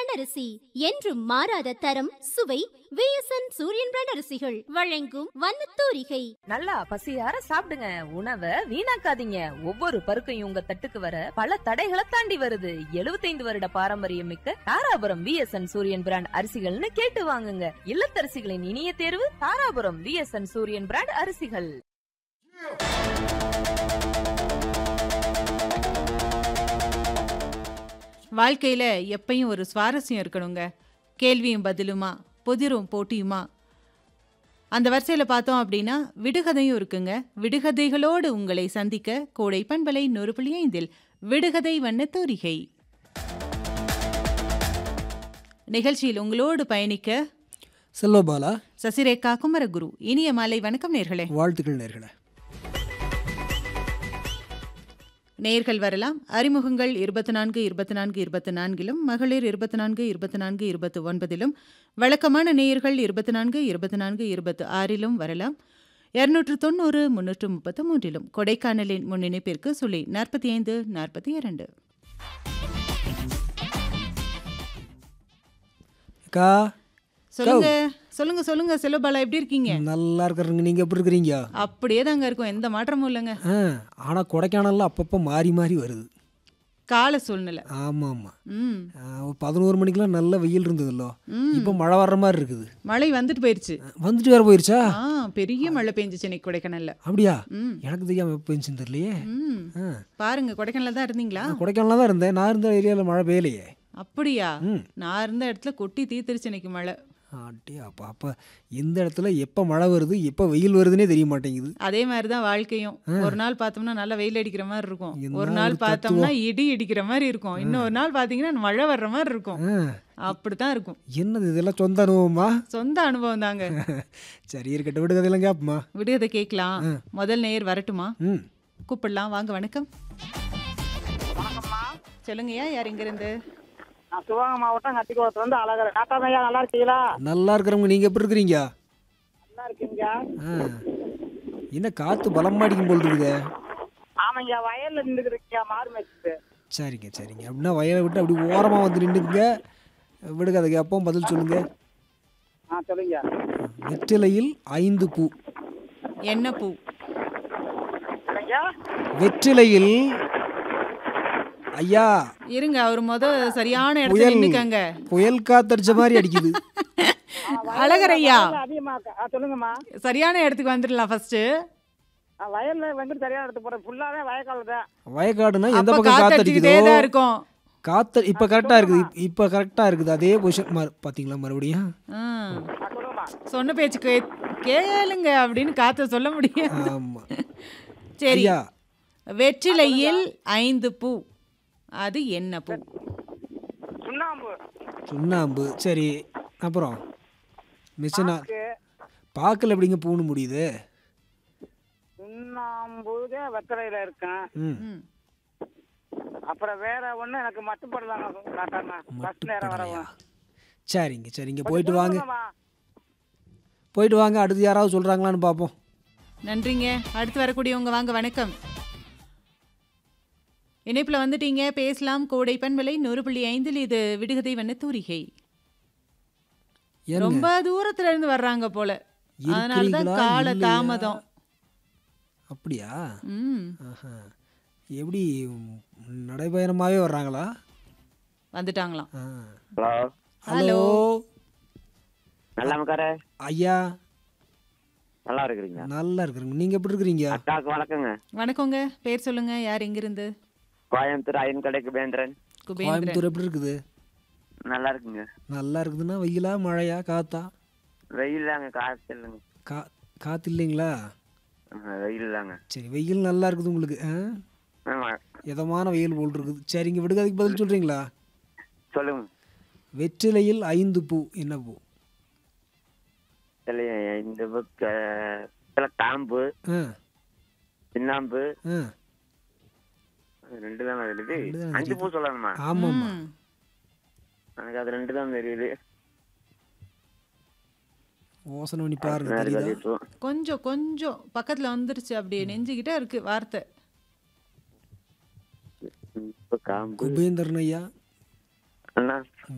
Brand அரிசி என்றும் மாறாத தரம் சுவை விஎஸ்என் சூரியன் பிராண்ட் அரிசிகள் வழங்கும் வண்ணத்தூரிகை நல்லா பசியார சாப்பிடுங்க உணவை வீணாக்காதீங்க ஒவ்வொரு பருக்கையும் உங்க தட்டுக்கு வர பல தடைகளை தாண்டி வருது 75 வருட பாரம்பரியம் மிக்க தாராபுரம் விஎஸ்என் சூரியன் பிராண்ட் அரிசிகள்னு கேட்டு வாங்குங்க இல்லத்தரசிகளின் இனிய தேர்வு தாராபுரம் விஎஸ்என் சூரியன் பிராண்ட் அரிசிகள் வாழ்க்கையில எப்பயும் ஒரு சுவாரஸ்யம் இருக்கணுங்க கேள்வியும் பதிலுமா புதிரும் போட்டியுமா அந்த வரிசையில் பார்த்தோம் அப்படின்னா விடுகதையும் இருக்குங்க விடுகதைகளோடு உங்களை சந்திக்க கோடை பண்பலை நூறு புள்ளி ஐந்தில் விடுகதை வண்ணத்தோரிகை நிகழ்ச்சியில் உங்களோடு பயணிக்க செல்வபாலா சசிரேகா குமரகுரு இனிய மாலை வணக்கம் நேர்களே வாழ்த்துக்கள் நேர்களே நேர்கள் வரலாம் அறிமுகங்கள் இருபத்தி நான்கு இருபத்தி நான்கு இருபத்தி நான்கிலும் மகளிர் இருபத்தி நான்கு இருபத்தி நான்கு இருபத்தி ஒன்பதிலும் வழக்கமான நேயர்கள் இருபத்தி நான்கு இருபத்தி நான்கு இருபத்தி ஆறிலும் வரலாம் இருநூற்று தொண்ணூறு முன்னூற்று முப்பத்து மூன்றிலும் கொடைக்கானலின் முன்னிணைப்பிற்கு சொல்லி நாற்பத்தி ஐந்து நாற்பத்தி இரண்டு அக்கா சொல்லுங்க சொல்லுங்க சொல்லுங்க செல்வபாலா எப்படி இருக்கீங்க நல்லா இருக்கிறங்க நீங்க எப்படி இருக்கிறீங்க அப்படியே தாங்க இருக்கும் எந்த மாற்றமும் இல்லைங்க ஆ ஆனா கொடைக்கானல்ல அப்பப்போ மாறி மாறி வருது கால சூழ்நிலை ஆமா ஆமா ம் ஆ, ஒரு பதினோரு மணிக்கெல்லாம் நல்ல வெயில் இருந்ததுல்லோ இப்போ மழை வர்ற மாதிரி இருக்குது மழை வந்துட்டு போயிருச்சு வந்துட்டு வேற போயிருச்சா ஆ பெரிய மழை பெஞ்சிச்சு இன்னைக்கு கொடைக்கானல்ல அப்படியா ம் எனக்கு தெரியாம எப்போ இருந்துச்சுன்னு தெரியலையே ம் ஆ, பாருங்க கொடைக்கானல்ல தான் இருந்தீங்களா நான் கொடைக்கானல்ல தான் இருந்தேன் நான் இருந்த ஏரியாவில் மழை பெய்யலையே அப்படியா ம். நான் இருந்த இடத்துல கொட்டி தீர்த்துருச்சு இன்னைக்கு மழை அப்படியே அப்போ அப்போ எந்த இடத்துல எப்போ மழை வருது எப்போ வெயில் வருதுன்னே தெரிய மாட்டேங்குது அதே மாதிரி தான் வாழ்க்கையும் ஒரு நாள் பார்த்தோம்னா நல்லா வெயில் அடிக்கிற மாதிரி இருக்கும் என்ன ஒரு நாள் ஒரு பார்த்தோம்னா இடி இடிக்கிற மாதிரி இருக்கும் இன்னொரு நாள் பார்த்தீங்கன்னா மழை வர்ற மாதிரி இருக்கும் ஆ, அப்படித்தான் இருக்கும் என்னது இதெல்லாம் சொந்த அனுபவமா சொந்த அனுபவம் தாங்க சரி இருக்கட்டும் விடு கதையெல்லாம் கேட்போமா விடுகதை கேட்கலாம் முதல் நேயர் வரட்டுமா ம் கூப்பிடலாம் வாங்க வணக்கம் சொல்லுங்கய்யா யார் இங்க இருந்து நான் சிவகங்கை மாவட்டம் கத்திக்குளத்துல இருந்து அழகர் காட்டாமையா நல்லா இருக்கீங்களா நல்லா இருக்கிறவங்க நீங்கள் எப்படி இருக்கிறீங்க நல்லா இருக்கீங்க ஆ என்ன காற்று பலமாக அடிக்கும் போல் இருக்குதே ஆமாங்க வயல்ல நின்றுக்கிறீங்க மாறு மேய்ச்சிட்டு சரிங்க சரிங்க அப்படின்னா வயலை விட்டு அப்படி ஓரமாக வந்து நின்றுக்குங்க விடுங்க அதுக்கு அப்போ பதில் சொல்லுங்க ஆ சொல்லுங்க வெற்றிலையில் ஐந்து பூ என்ன பூ ஐயா வெற்றிலையில் ஐயா இருங்க அவர் முத சரியான இடத்துல புயல் நின்னுக்கங்க புயல் காத்தடிச்ச மாதிரி அடிக்குது அழகரையா அதிகமா ஆ சொல்லுங்கம்மா சரியான இடத்துக்கு வந்துடலாம் ஃபர்ஸ்ட் ஆ, வயல்ல வந்து சரியான இடத்துக்கு போறேன் ஃபுல்லாவே வயக்கால் தான் வயக்காடுனா எந்த அப்ப பக்கம் காத்தடிச்சுக்கிட்டே காத்தடிக்குதோ தான் இருக்கும் காத்து இப்போ கரெக்டாக இருக்குது இப்- இப்போ கரெக்டாக இருக்குது அதே பொசிஷன் மறு பார்த்தீங்களா மறுபடியும் ஆ. ஆ, சொல்லுங்கம்மா சொன்ன பேச்சு கே கேளுங்க அப்படின்னு காத்த சொல்ல முடியும் ஆமாம் சரி ஐயா வெற்றிலையில் ஐந்து பூ அது என்ன பூ சுண்ணாம்பு சுண்ணாம்பு சரி அப்புறம் மிஷினா பாக்கில் எப்படிங்க பூணு முடியுது சுண்ணாம்பு தான் வெத்தலையில இருக்கேன் ம் ம். அப்புறம் வேற ஒண்ணு எனக்கு மட்டுப்படலாங்க காட்டாம பஸ் நேரம் மட்டுப்படலையா வரவும் சரிங்க சரிங்க போயிட்டு வாங்க சொல்லுங்கம்மா. போயிட்டு வாங்க அடுத்து யாராவது சொல்கிறாங்களான்னு பார்ப்போம் நன்றிங்க அடுத்து வரக்கூடியவங்க வாங்க வணக்கம் இணைப்புல வந்துட்டீங்க பேசலாம் கோடை பண்பலை நூறு புள்ளி ஐந்தில் இது விடுகதை வண்ண தூரிகை ஏனுங்க ரொம்ப தூரத்துல இருந்து வர்றாங்க போல அதனால தான் இருக்கிறீங்களா? கால இல்லையா? தாமதம் அப்படியா ம் ஆஹா. எப்படி ம், நடைபயணமாகவே வர்றாங்களா வந்துட்டாங்களாம் ஆ. ஹலோ ஹலோ நல்லா இருக்கார ஐயா நல்லா இருக்கிறீங்க நல்லா இருக்கிறீங்க நீங்கள் எப்படி இருக்கிறீங்க அக்காவுக்கு வணக்கங்க வணக்கங்க பேர் சொல்லுங்க யார் எங்கிருந்து கோயம்புத்தூர் அயன் கடைக்கு பேந்திரன் குபேந்திரன் கோயம்புத்தூர் எப்படி இருக்குது நல்லா இருக்குங்க நல்லா இருக்குதுன்னா வெயிலா மழையா காத்தா வெயில் தாங்க காசு இல்லைங்க கா காற்று இல்லைங்களா ஆஹ், வெயில் தாங்க சரி வெயில் நல்லா இருக்குது உங்களுக்கு ஆ ஆமா இதமான வெயில் போல் இருக்குது சரிங்க விடுங்க அதுக்கு பதில் சொல்கிறீங்களா சொல்லுங்க வெற்றிலையில் ஐந்து பூ என்ன பூ இல்லையா, இந்த புக் சில காம்பு ஆ சின்னாம்பு ஆ ரெண்டு தான் தெரியுது ரெண்டு தான் அஞ்சு பூ சொல்லணுமா ஆமாம்மா ம். எனக்கு அது ரெண்டு தான் தெரியுது யோசனை பண்ணி பாருங்க வேற தெரியுதா கதை பூ. கொஞ்சம் கொஞ்சம் பக்கத்துல வந்துருச்சு அப்படியே நெஞ்சுக்கிட்டே இருக்கு வார்த்தை இப்ப காம்பு குபேந்திரன் ஐயா அண்ணா